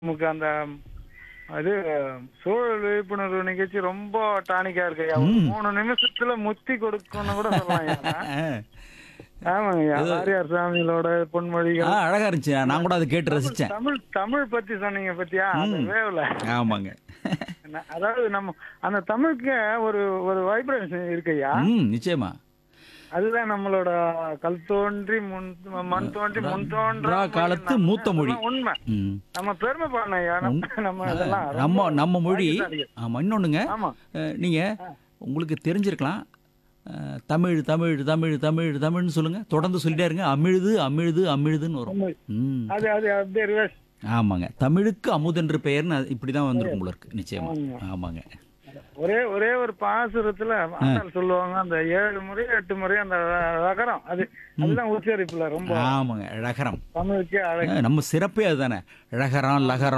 நமக்கு அந்த அது சூழல் விழிப்புணர்வு நிகழ்ச்சி ரொம்ப டானிக்கா இருக்கு ஐயா. ஒரு ம். மூணு நிமிஷத்துல முத்தி கொடுக்கணும்னு கூட சொல்லலாம் ஐயா. ஆ, ஆமாங்க ஐயா. இது- வாரியார் சாமிகளோட ஆ, பொன்மொழிகள் அழகா இருந்துச்சு நான் கூட அதை கேட்டு ரசிச்சேன் தமிழ் தமிழ் பத்தி சொன்னீங்க பத்தியா அந்த ம். வேவ்ல ஆமாங்க ந- அதாவது நம்ம அந்த தமிழுக்கு ஒரு ஒரு வைப்ரேஷன் இருக்கு ஐயா ம் நிச்சயமா அதுதான் நம்மளோட கல் தோன்றி முன் மண் தோன்றி முன் தோன்றா ரா காலத்து மொழி மூத்த மொழி. அதெல்லாம் உண்மை ம் நம்ம பெருமை பண்ண ஐயா நம்ம நம்ம இதெல்லாம் நம்ம ரொம்ப நம்ம மொழி பாக்கியசாலிகள். ஆமா இன்னொன்னுங்க ஆமா அஹ், நீங்க உங்களுக்கு தெரிஞ்சிருக்கலாம் அஹ், தமிழ் தமிழ் தமிழ் தமிழ் தமிழ்னு சொல்லுங்க தொடர்ந்து சொல்லிட்டே இருங்க அமிழ்து அமிழ்து அமிழ்துன்னு வரும் தமிழ். ம் அது அது அப்படியே ரிவர்ஸ் ஆமாங்க தமிழுக்கு அமுதென்று பெயர்னு அது இப்படிதான் வந்திருக்கும் போல இருக்கு நிச்சயமா ஆமாங்க ஒரே ஒரே ஒரு பாசுரத்துல ஆண்டாள் சொல்லுவாங்க அந்த ஏழு முறை எட்டு முறை அந்த ரகரம் அது அதுதான் உச்சரிப்புல ரொம்ப ஆமாங்க ழகரம் தமிழுக்கே அழகு அஹ், நம்ம சிறப்பே அதுதானே ழகரம் லகரம்